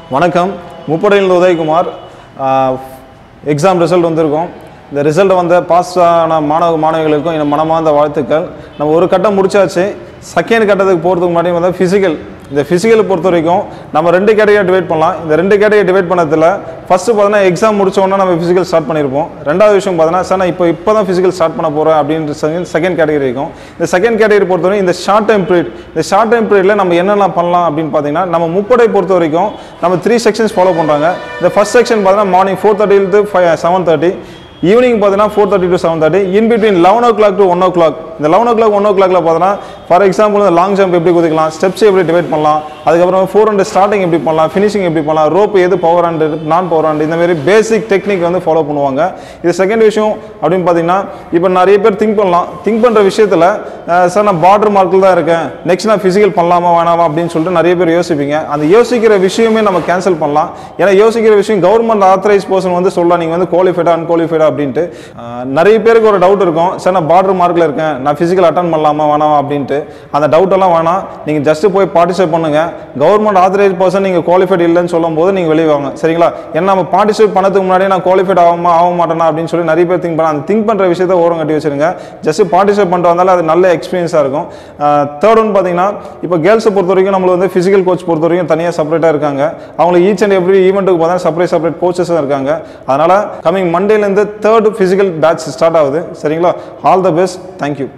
வணக்கம் முப்படையில் Udhayakumar exam result வந்திருக்கும் இந்த ரிசல்ட் வந்த பாஸ் ஆன மாணவ மாணவிகளுக்கும் என் மனமார்ந்த வாழ்த்துக்கள் நம்ம ஒரு கட்டம் முடிச்சாச்சு செகண்ட் கட்டத்துக்கு போகிறதுக்கு முன்னாடி வந்து ஃபிசிக்கல் இந்த ஃபிசிக்கலை பொறுத்த வரைக்கும் நம்ம ரெண்டு கேட்டகரி டிவைட் பண்ணலாம் இந்த ரெண்டு கேட்டகரி டிவைட் பண்ணதில் ஃபஸ்ட்டு பார்த்தீங்கன்னா எக்ஸாம் முடிச்ச உடனே நம்ம ஃபிசிக்கல் ஸ்டார்ட் பண்ணியிருப்போம் ரெண்டாவது விஷயம் பார்த்தீங்கன்னா சார் நான் இப்போ இப்போ தான் ஃபிசிக்கல் ஸ்டார்ட் பண்ண போகிறேன் அப்படின்ற செகண்ட் செகண்ட் கேட்டகரி இருக்கும் இந்த செகண்ட் கேட்டகரி பொறுத்தவரை இந்த ஷார்ட் டைம் பீரியட் இந்த ஷார்ட் டைம் பீரியடில் நம்ம என்னென்ன பண்ணலாம் அப்படின்னு பார்த்தீங்கன்னா நம்ம முப்படை பொறுத்த வரைக்கும் நம்ம த்ரீ செக்ஷன்ஸ் ஃபாலோ பண்ணுறாங்க இந்த ஃபர்ஸ்ட் செக்ஷன் பார்த்தீங்கன்னா மார்னிங் ஃபோர் தேர்ட்டிலிருந்து ஃபைவ் செவன் தேர்ட்டி ஈவினிங் பார்த்தீங்கன்னா four thirty to seven thirty in between eleven o'clock to one o'clock இந்த லெவன் ஓ கிளாக் ஒன் ஓ கிளாக்ல பார்த்தீங்கன்னா ஃபார் எக்ஸாம்பிள் இந்த லாங் ஜம்ப் எப்படி குதிக்கலாம் ஸ்டெப்ஸ் எப்படி டிவைட் பண்ணலாம் அதுக்கப்புறம் ஃபோர் ஹண்ட்ரட் ஸ்டார்டிங் எப்படி பண்ணலாம் ஃபினிஷிங் எப்படி பண்ணலாம் ரோப் எது பவர் ஹண்ட் நான் பவர் ஹண்ட் இந்த மாதிரி பேசிக் டெக்னிக் வந்து ஃபாலோ பண்ணுவாங்க இது செகண்ட் விஷயம் அப்படின்னு பார்த்தீங்கன்னா இப்போ நிறைய பேர் திங்க் பண்ணலாம் திங்க் பண்ணுற விஷயத்தில் சார் நான் பார்டர் மார்க்கில் தான் இருக்கேன் நெக்ஸ்ட் நான் ஃபிசிக்கல் பண்ணலாமா வேணாமா அப்படின்னு சொல்லிட்டு நிறைய பேர் யோசிப்பீங்க அந்த யோசிக்கிற விஷயமே நம்ம கேன்சல் பண்ணலாம் ஏன்னா யோசிக்கிற விஷயம் கவர்மெண்ட் ஆத்தரைஸ் பர்சன் வந்து சொல்லலாம் நீங்கள் வந்து குவாலிஃபைடா அன்குவாலிஃபைடா அப்படின்ட்டு அஹ், நிறைய பேருக்கு ஒரு டவுட் இருக்கும் சார் நான் பார்டர் மார்க்கில் இருக்கேன் நான் ஃபிசிக்கல் அட்டன் பண்ணலாமா வேணாமா அப்படின்ட்டு அந்த டவுட் எல்லாம் வேணாம் நீங்கள் ஜஸ்ட் போய் பார்ட்டிசிபேட் பண்ணுங்க கவர்மெண்ட் ஆத்தரைஸ் பர்சன் நீங்கள் குவாலிஃபைட் இல்லைன்னு சொல்லும் போது நீங்கள் வெளியே வாங்க சரிங்களா ஏன்னா நம்ம பார்ட்டிசிபேட் பண்ணதுக்கு முன்னாடியே நான் குவாலிஃபைட் ஆகுமா ஆக மாட்டேனா அப்படின்னு சொல்லி நிறைய பேர் திங்க் பண்ண அந்த திங்க் பண்ணுற விஷயத்த ஓரம் கட்டி வச்சிருங்க ஜஸ்ட் பார்ட்டிசிபேட் பண்ணிட்டு வந்தாலும் அது நல்ல எக்ஸ்பீரியன்ஸாக இருக்கும் தேர்ட் ஒன் பார்த்தீங்கன்னா இப்போ கேர்ள்ஸை பொறுத்த வரைக்கும் நம்மளுக்கு வந்து ஃபிசிக்கல் கோச் பொறுத்த வரைக்கும் தனியாக செப்பரேட்டாக இருக்காங்க அவங்களுக்கு ஈச் அண்ட் எவ்ரி ஈவெண்ட்டுக்கு பார்த்தா செப்பரேட் செப்பரேட் கோச்சஸும் இருக்காங்க அதனால் கமிங் மண்டேலேருந்து தேர்ட் ஃபிசிக்கல் பேட்ச் ஸ்டார்ட் ஆகுது சரிங்களா ஆல் த பெஸ்ட் தேங்க்யூ